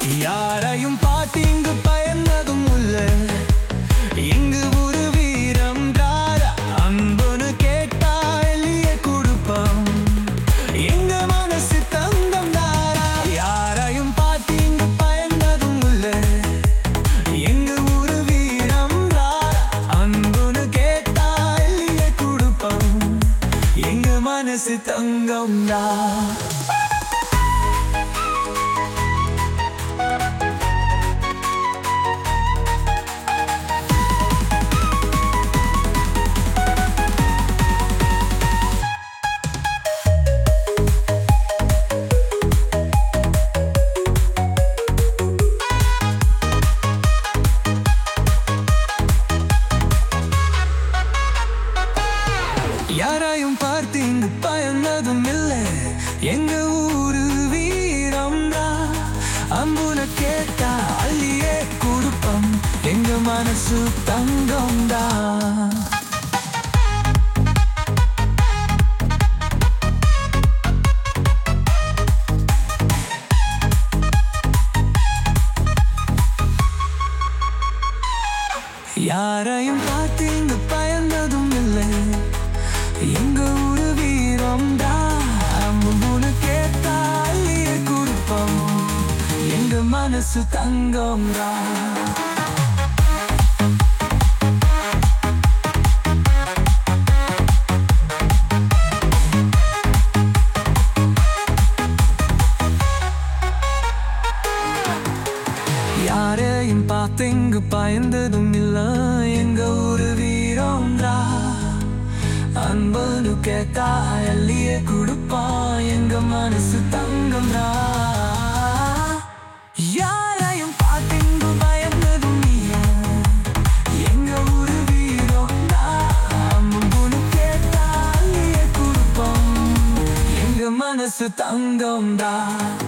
யாரையும் பார்த்து இங்கு பயந்ததும் இல்ல இங்கு ஒரு வீரம் தார அன்புன்னு கேட்டா எளிய கொடுப்போம் எங்க மனசு தங்கம் தாரா யாரையும் பார்த்து இங்கு பயந்ததும் இல்ல எங்க ஊரு வீரம் தார அன்புன்னு கேட்டா எளிய கொடுப்போம் எங்க மனசு தங்கம் தான் யாரையும் பார்த்து இங்கு பயந்ததும் இல்லை எங்க ஊரு வீரம் தான் அம்புன கேட்டா அள்ளியே கொடுப்போம் எங்க மனசு தங்கம் தான் யாரையும் பார்த்து இங்கு பயந்ததும் இல்லை எங்க ஊரு வீரம் தான் கேட்டா அள்ளியே கொடுப்போம் எங்க மனசு தங்கம் தான் யாரையும் பார்த்து இங்கு பயந்ததும் இல்ல எங்க ஊரு வீரம்டா அன்பனு கேட்டா அள்ளியே கொடுப்பான் எங்க மனசு தங்கம்டா யாரையும் பார்த்து இங்கு பயந்ததும் இல்ல எங்க ஊரு வீரம்டா அன்பனு கேட்டா அள்ளியே கொடுப்பான் எங்க மனசு தங்கம்டா